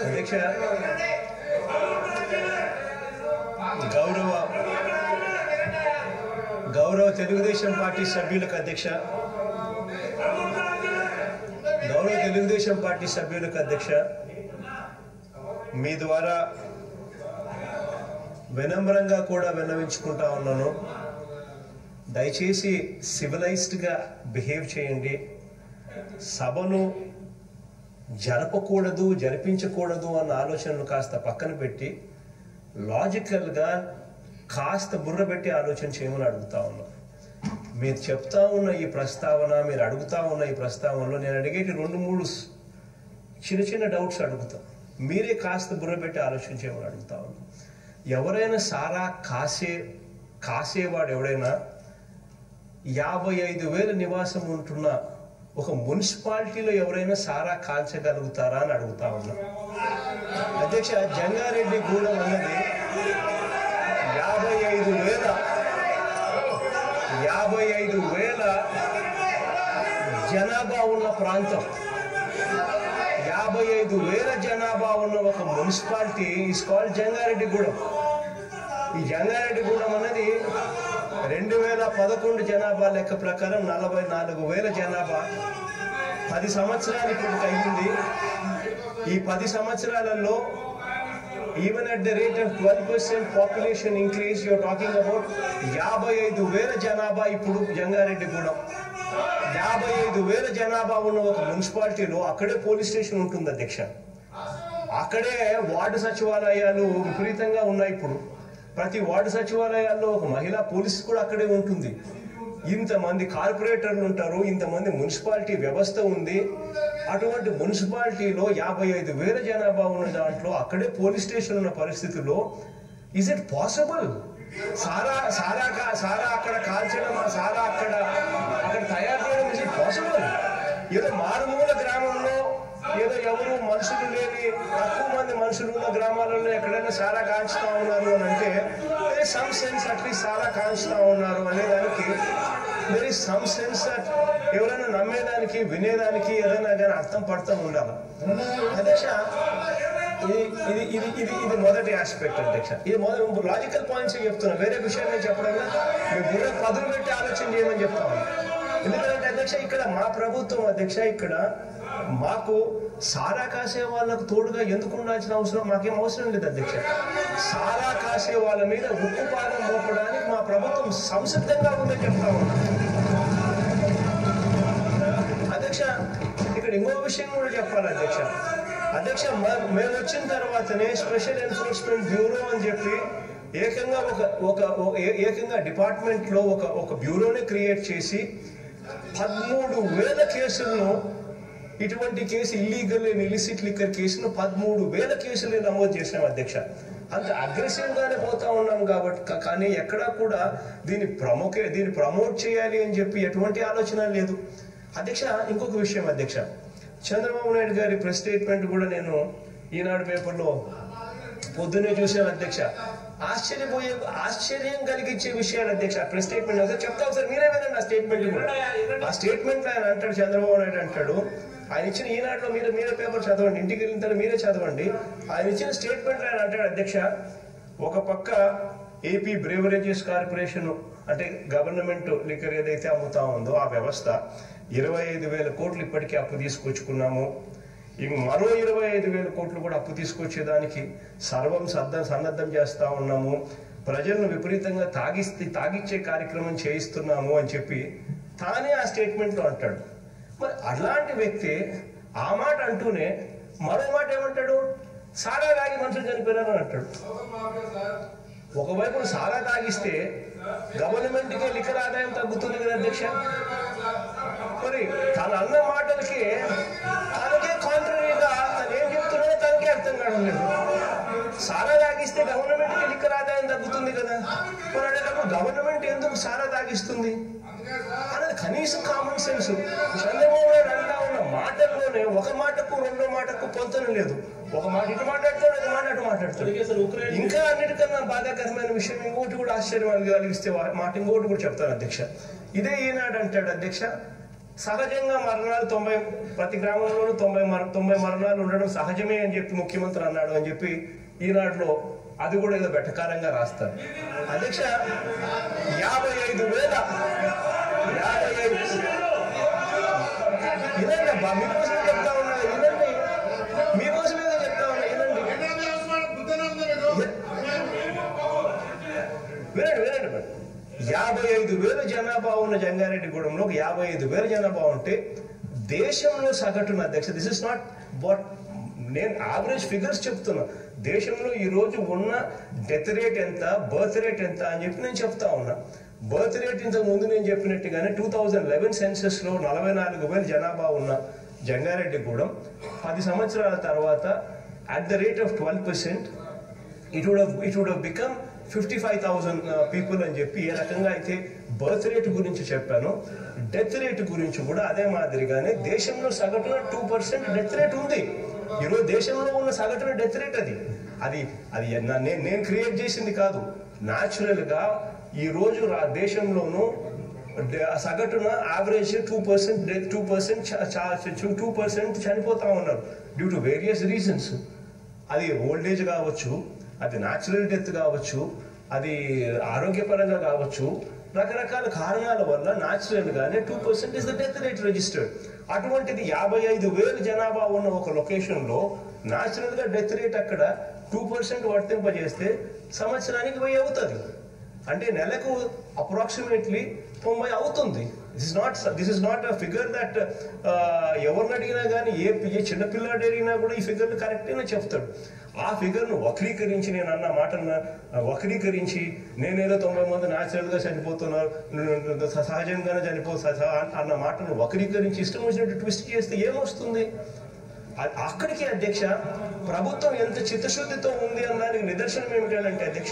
అధ్యక్ష గౌరవ గౌరవ తెలుగుదేశం పార్టీ సభ్యులకు అధ్యక్ష గౌరవ తెలుగుదేశం పార్టీ సభ్యులకు అధ్యక్ష మీ ద్వారా వినమ్రంగా కూడా విన్నవించుకుంటా ఉన్నాను దయచేసి సివిలైజ్డ్గా బిహేవ్ చేయండి సభను జరపకూడదు జరిపించకూడదు అన్న ఆలోచనలు కాస్త పక్కన పెట్టి లాజికల్గా కాస్త బుర్ర పెట్టి ఆలోచన చేయమని అడుగుతా ఉన్నా మీరు చెప్తా ఉన్న ఈ ప్రస్తావన మీరు అడుగుతా ఉన్న ఈ ప్రస్తావనలో నేను అడిగేటి రెండు మూడు స్- చిన్న చిన్న డౌట్స్ అడుగుతా మీరే కాస్త బుర్ర పెట్టి ఆలోచన చేయమని అడుగుతా ఉన్నా ఎవరైనా సారా కాసే కాసేవాడు ఎవడైనా యాభై ఐదు వేల నివాసం ఉంటున్న ఒక మున్సిపాలిటీలో ఎవరైనా సారా కాల్చగలుగుతారా అని అడుగుతా ఉన్నా అధ్యక్ష జంగారెడ్డి గూడెం అన్నది యాభై ఐదు వేల యాభై ఐదు వేల జనాభా ఉన్న ప్రాంతం యాభై ఐదు వేల జనాభా ఉన్న ఒక మున్సిపాలిటీ ఇస్ కాల్డ్ జంగారెడ్డిగూడెం ఈ జంగారెడ్డిగూడెం అనేది రెండు వేల పదకొండు జనాభా లెక్క ప్రకారం నలభై నాలుగు వేల జనాభా పది సంవత్సరాలు ఇప్పుడు అయ్యింది ఈ పది సంవత్సరాలలో even at the rate of twelve percent population increase you're talking about యాభై ఐదు వేల జనాభా ఇప్పుడు జంగారెడ్డిగూడెం యాభై ఐదు వేల జనాభా ఉన్న ఒక మున్సిపాలిటీలో అక్కడే పోలీస్ స్టేషన్ ఉంటుంది అధ్యక్ష అక్కడే వార్డు సచివాలయాలు విపరీతంగా ఉన్నాయి ఇప్పుడు ప్రతి వార్డు సచివాలయాల్లో ఒక మహిళా పోలీస్ కూడా అక్కడే ఉంటుంది ఇంతమంది కార్పొరేటర్లు ఉంటారు ఇంతమంది మున్సిపాలిటీ వ్యవస్థ ఉంది అటువంటి మున్సిపాలిటీలో యాభై ఐదు వేల జనాభా ఉన్న దాంట్లో అక్కడే పోలీస్ స్టేషన్ ఉన్న పరిస్థితుల్లో ఇస్ ఇట్ పాసిబుల్ సారా సారా కా- సారా అక్కడ కాల్చడం ఆ సారా అక్కడ అక్కడ తయారు చేయడం ఇస్ ఇట్ పాసిబుల్ ఏదో మారుమూల గ్రామంలో ఏదో ఎవరు మనుషులు లేని తక్కువ మంది మనుషులు ఉన్న గ్రామాలలో ఎక్కడైనా సారా కాల్చుతా ఉన్నారు అని అంటే వెరీ సమ్ సెన్స్ అట్లీస్ట్ సారా కాల్చుతా ఉన్నారు అనేదానికి వెరీ సమ్ సెన్స్ ఎవరైనా నమ్మేదానికి వినేదానికి ఏదైనా కానీ అర్థం పడతాం ఉండాలి అధ్యక్ష ఇది ఇది ఇది ఇది ఇది మొదటి ఆస్పెక్ట్ అధ్యక్ష ఇది మొదటి లాజికల్ పాయింట్స్ చెప్తున్నా వేరే విషయాన్ని చెప్పడంగా మీ బుర్ర పదులు పెట్టి ఆలోచన చేయమని చెప్తా ఉన్నా ఎందుకంటే అధ్యక్ష ఇక్కడ మా ప్రభుత్వం అధ్యక్ష ఇక్కడ మాకు సారా కాసే వాళ్ళకు తోడుగా ఎందుకు ఉండాల్సిన అవసరం మాకేం అవసరం లేదు అధ్యక్ష సారా కాసే వాళ్ళ మీద ఉప్పు పాదం మోపడానికి మా ప్రభుత్వం సంసిద్ధంగా ఉందని చెప్తా ఉన్నాం అధ్యక్ష ఇక్కడ ఇంకో విషయం కూడా చెప్పాలి అధ్యక్ష అధ్యక్ష మ- మేము వచ్చిన తర్వాతనే స్పెషల్ ఎన్ఫోర్స్మెంట్ బ్యూరో అని చెప్పి ఏకంగా ఒక ఒక ఒక- ఏ- ఏకంగా డిపార్ట్మెంట్ లో ఒక ఒక బ్యూరోని క్రియేట్ చేసి పదమూడు వేల కేసులను ఇటువంటి case illegal and illicit liquor కేసును పదమూడు వేల కేసులు నమోదు చేసాం అధ్యక్ష అంత అగ్రెసివ్ గానే పోతా ఉన్నాం కాబట్టి కా- కానీ ఎక్కడా కూడా దీన్ని ప్రమోకే దీన్ని ప్రమోట్ చేయాలి అని చెప్పి ఎటువంటి ఆలోచన లేదు అధ్యక్ష ఇంకొక విషయం అధ్యక్ష చంద్రబాబు నాయుడు గారి ప్రెస్ స్టేట్మెంట్ కూడా నేను ఈనాడు పేపర్లో పొద్దున్నే చూసాను అధ్యక్ష ఆశ్చర్యపోయే ఆశ్చర్యం కలిగించే విషయాలు అధ్యక్ష ప్రెస్ స్టేట్మెంట్ అసలు చెప్తాం సార్ మీరే వినండి ఆ స్టేట్మెంట్ కూడా ఆ స్టేట్మెంట్ ఆయన అంటాడు చంద్రబాబు నాయుడు అంటాడు ఆయన ఇచ్చిన ఈనాడులో మీరు మీరే పేపర్ చదవండి ఇంటికి వెళ్ళిన తర్వాత మీరే చదవండి ఆయన ఇచ్చిన స్టేట్మెంట్ ఆయన అంటాడు అధ్యక్ష ఒక పక్క ఏపీ బ్రేవరేజెస్ కార్పొరేషన్ అంటే గవర్నమెంట్ లిక్కర్ ఏదైతే అమ్ముతా ఉందో ఆ వ్యవస్థ ఇరవై ఐదు వేల కోట్లు ఇప్పటికే అప్పు తీసుకొచ్చుకున్నాము ఇవి మరో ఇరవై ఐదు వేల కోట్లు కూడా అప్పు తీసుకొచ్చేదానికి సర్వం సద్దం సన్నద్ధం చేస్తా ఉన్నాము ప్రజలను విపరీతంగా తాగిస్తే తాగిచ్చే కార్యక్రమం చేయిస్తున్నాము అని చెప్పి తానే ఆ స్టేట్మెంట్ లో అంటాడు మరి అలాంటి వ్యక్తి ఆ మాట అంటూనే మరో మాట ఏమంటాడు సారా తాగి మనుషులు చనిపోయారని అంటాడు ఒకవైపు సారా తాగిస్తే గవర్నమెంట్కి లిక్కర్ ఆదాయం తగ్గుతుంది కదా అధ్యక్ష మరి తన అన్న మాటలకి తనకే కాంట్రరీగా తను ఏం చెప్తున్నాడో తనకే అర్థం కావడం లేదు సారా తాగిస్తే గవర్నమెంట్కి లిక్కర్ ఆదాయం తగ్గుతుంది కదా మరి అనేటప్పుడు గవర్నమెంట్ ఎందుకు సారా తాగిస్తుంది అనేది కనీసం కామన్ సెన్స్ చంద్రబాబు నాయుడు అంటా ఉన్న మాటల్లోనే ఒక మాటకు రెండో మాటకు పొంతన లేదు ఒక మాట ఇటు మాట్లాడతాడు ఒక మాట అటు మాట్లాడతాడు ఇంకా అన్నిటికన్నా బాధాకరమైన విషయం ఇంకోటి కూడా ఆశ్చర్యం కలిగిస్తే వా- మాట ఇంకోటి కూడా చెప్తాను అధ్యక్ష ఇదే ఈనాడు అంటాడు అధ్యక్ష సహజంగా మరణాలు తొంభై ప్రతి గ్రామంలోనూ తొంభై మర తొంభై మరణాలు ఉండడం సహజమే అని చెప్పి ముఖ్యమంత్రి అన్నాడు అని చెప్పి ఈనాడులో అది కూడా ఏదో వెటకారంగా రాస్తారు అధ్యక్ష యాభై ఐదు వేల యాభై ఐదు ఇదండి అబ్బా మీకోసమే చెప్తా ఉన్నా ఇదండి మీకోసమే చెప్తా ఉన్నా ఇదండి వినండి వినండి మరి. యాభై ఐదు వేల జనాభా ఉన్న జంగారెడ్డిగూడెంలో ఒక యాభై ఐదు వేల జనాభా ఉంటే దేశంలో సగటున అధ్యక్ష దిస్ ఇస్ నాట్ వాట్ నేను యావరేజ్ ఫిగర్స్ చెప్తున్నా దేశంలో ఈ రోజు ఉన్న డెత్ రేట్ ఎంత బర్త్ రేట్ ఎంత అని చెప్పి నేను చెప్తా ఉన్నా బర్త్ రేట్ ఇంతకు ముందు నేను చెప్పినట్టుగానే టూ థౌజండ్ లెవెన్ సెన్సెస్ లో నలభై నాలుగు వేల జనాభా ఉన్న జంగారెడ్డిగూడెం పది సంవత్సరాల తర్వాత at the rate of twelve percent it would it would become fifty five thousand people అని చెప్పి ఏ రకంగా అయితే బర్త్ రేట్ గురించి చెప్పాను డెత్ రేట్ గురించి కూడా అదే మాదిరిగానే దేశంలో సగటున టూ పర్సెంట్ డెత్ రేట్ ఉంది ఈరోజు దేశంలో ఉన్న సగటున డెత్ రేట్ అది అది అది నా- నేను నేను క్రియేట్ చేసింది కాదు న్యాచురల్ గా ఈ రోజు రా దేశంలోనూ డ- సగటున average two percent two percent two percent చనిపోతా ఉన్నారు డ్యూ టు వేరియస్ రీజన్స్ అది ఓల్డ్ ఏజ్ కావచ్చు అది న్యాచురల్ డెత్ కావచ్చు అది ఆరోగ్యపరంగా కావచ్చు రకరకాల కారణాల వల్ల న్యాచురల్ గానే two percent is the death rate registered అటువంటిది యాభై ఐదు వేలు జనాభా ఉన్న ఒక లొకేషన్ లో న్యాచురల్ గా డెత్ రేట్ అక్కడ టూ పర్సెంట్ వర్తింపజేస్తే సంవత్సరానికి వెయ్యి అవుతుంది అంటే నెలకు అప్రాక్సిమేట్లీ తొంభై అవుతుంది this is not this is not a figure that ఎవరిని అడిగినా కానీ ఏ ఏ చిన్న పిల్లాడు అడిగినా కూడా ఈ ఫిగర్ కరెక్ట్గానే చెప్తాడు ఆ ఫిగర్ను వక్రీకరించి నేను అన్న మాటను వక్రీకరించి నేనేదో తొంభై మంది న్యాచురల్ గా చనిపోతున్నారు స- సహజంగానే చనిపో స- స- అన్న మాటను వక్రీకరించి ఇష్టం వచ్చినట్టు ట్విస్ట్ చేస్తే ఏమొస్తుంది అ- అక్కడికి అధ్యక్ష ప్రభుత్వం ఎంత చిత్తశుద్ధితో ఉంది అన్నదానికి నిదర్శనం ఏమిటంటే అధ్యక్ష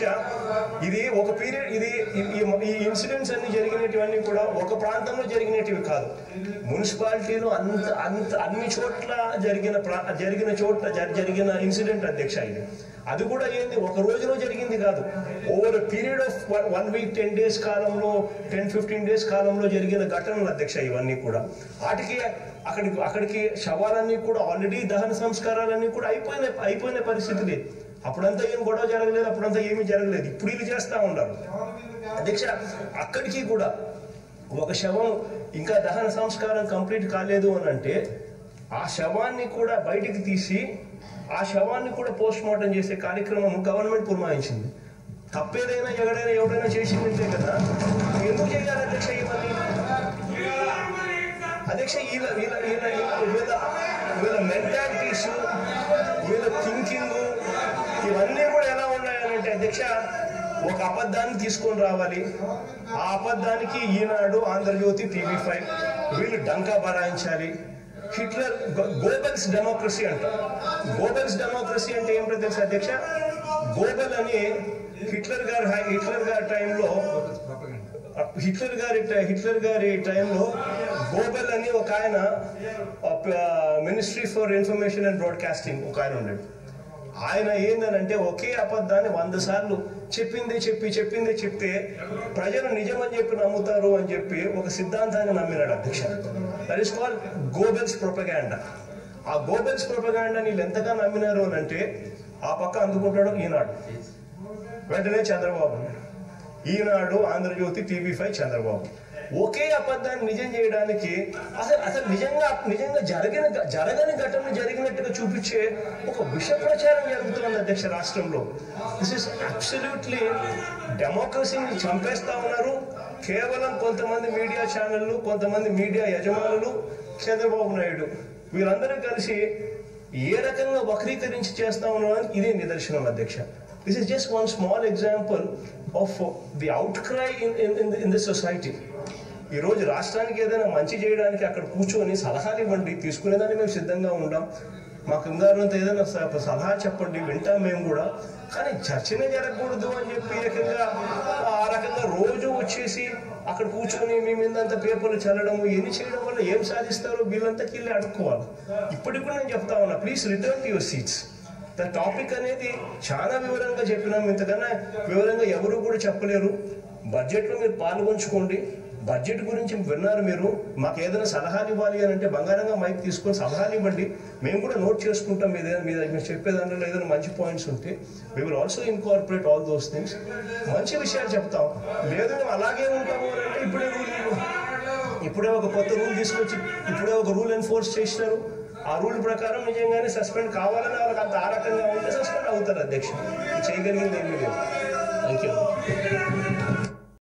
ఇది ఒక పీరియడ్ ఇది ఈ- ఈ- ఈ ఇన్సిడెంట్స్ అన్ని జరిగినటివన్నీ కూడా ఒక ప్రాంతంలో జరిగినటివి కాదు మున్సిపాలిటీలో అంత అంత అన్ని చోట్ల జరిగిన ప్రా- జరిగిన చోట్ల జరి- జరిగిన ఇన్సిడెంట్ అధ్యక్ష ఇది అది కూడా ఏంది ఒక రోజులో జరిగింది కాదు over period of one week ten days కాలంలో టెన్ ఫిఫ్టీన్ డేస్ కాలంలో జరిగిన ఘటనలు అధ్యక్ష ఇవన్నీ కూడా వాటికి అక్కడికి అక్కడికి శవాలన్నీ కూడా ఆల్రెడీ దహన సంస్కారాలన్నీ కూడా అయిపోయిన అయిపోయిన పరిస్థితి లేదు అప్పుడంతా ఏం గొడవ జరగలేదు అప్పుడంతా ఏమీ జరగలేదు ఇప్పుడు వీళ్ళు చేస్తా ఉన్నారు అధ్యక్ష అక్కడికి కూడా ఒక శవం ఇంకా దహన సంస్కారం కంప్లీట్ కాలేదు అని అంటే ఆ శవాన్ని కూడా బయటికి తీసి ఆ శవాన్ని కూడా పోస్ట్ మార్టం చేసే కార్యక్రమం గవర్నమెంట్ పురమాయించింది తప్పేదైనా ఎక్కడైనా ఎవడైనా చేసిందంటే కదా ఎందుకు చేయాలి అధ్యక్ష ఇవన్నీ అధ్యక్ష వీళ్ళ వీళ్ళ వీళ్ళ వీళ్ళ వీళ్ళ మెంటాలిటీస్ వీళ్ళ థింకింగ్ ఇవన్నీ కూడా ఎలా ఉన్నాయనంటే అధ్యక్ష ఒక అబద్ధాన్ని తీసుకొని రావాలి ఆ అబద్ధానికి ఈనాడు ఆంధ్రజ్యోతి టీవీ ఫైవ్ వీళ్ళు డంకా బరాయించాలి హిట్లర్ గోబెల్స్ డెమోక్రసీ అంట గోబెల్స్ డెమోక్రసీ అంటే ఏమిటో తెలుసు అధ్యక్ష గోబెల్ అని హిట్లర్ గారి హిట్లర్ గారి టైంలో హిట్లర్ గారి టై- హిట్లర్ గారి టైంలో గోబెల్ అని ఒక ఆయన ministry for information and broadcasting ఒక ఆయన ఉన్నాడు ఆయన ఏందనంటే ఒకే అబద్ధాన్ని వంద సార్లు చెప్పిందే చెప్పి చెప్పిందే చెప్తే ప్రజలు నిజమని చెప్పి నమ్ముతారు అని చెప్పి ఒక సిద్ధాంతాన్ని నమ్మినాడు అధ్యక్ష that is call Goebbels propaganda ఆ గోబెల్స్ ప్రొపగాండా వీళ్ళు ఎంతగా నమ్మినారు అని అంటే ఆ పక్క అందుకుంటాడు ఈనాడు వెంటనే చంద్రబాబు ఈనాడు ఆంధ్రజ్యోతి టీవీ ఫైవ్ చంద్రబాబు ఒకే అబద్ధాన్ని నిజం చేయడానికి అసలు అసలు నిజంగా నిజంగా జరిగిన జరగని ఘటన జరిగినట్టుగా చూపించే ఒక విష ప్రచారం జరుగుతుంది అధ్యక్ష రాష్ట్రంలో దిస్ ఇస్ అబ్సల్యూట్లీ డెమోక్రసీని చంపేస్తా ఉన్నారు కేవలం కొంతమంది మీడియా ఛానళ్ళు కొంతమంది మీడియా యజమానులు చంద్రబాబు నాయుడు వీళ్ళందరూ కలిసి ఏ రకంగా వక్రీకరించి చేస్తా ఉన్నారని ఇదే నిదర్శనం అధ్యక్ష this is just one small example of the outcry in in in the society ఈ రోజు రాష్ట్రానికి ఏదైనా మంచి చేయడానికి అక్కడ కూర్చొని సలహాలు ఇవ్వండి తీసుకునేదాన్ని మేము సిద్ధంగా ఉండాం మాకు ఇంగారంత ఏదైనా స- సలహా చెప్పండి వింటాం మేము కూడా కానీ చర్చనే జరగకూడదు అని చెప్పి ఏకంగా ఆ రకంగా రోజు వచ్చేసి అక్కడ కూర్చొని మీ మీద అంత పేపర్లు చల్లడము ఎన్ని చేయడం వల్ల ఏం సాధిస్తారో వీళ్ళంతకి వెళ్ళి అడుక్కోవాలి ఇప్పటికి కూడా నేను చెప్తా ఉన్నా please return to your seats the topic అనేది చాలా వివరంగా చెప్పినాం ఇంతకన్నా వివరంగా ఎవరు కూడా చెప్పలేరు బడ్జెట్లో మీరు పాల్గొంచుకోండి బడ్జెట్ గురించి విన్నారు మీరు మాకు ఏదైనా సలహాలు ఇవ్వాలి అని అంటే బంగారంగా మైక్ తీసుకొని సలహాలు ఇవ్వండి మేము కూడా నోట్ చేసుకుంటాం మీద మీద మీరు చెప్పే దాంట్లో ఏదైనా మంచి పాయింట్స్ ఉంటే we will also incorporate all those things మంచి విషయాలు చెప్తాం లేదు మేము అలాగే ఉంటాము అని అంటే ఇప్పుడే రూల్ ఇప్పుడే ఒక కొత్త రూల్ తీసుకొచ్చి ఇప్పుడే ఒక రూల్ ఎన్ఫోర్స్ చేసినారు ఆ రూల్ ప్రకారం నిజంగానే సస్పెండ్ కావాలని వాళ్ళకి అంత ఆ రకంగా ఉంటే సస్పెండ్ అవుతారు అధ్యక్షుడు చేయగలిగింది ఏమీ లేదు థ్యాంక్ యూ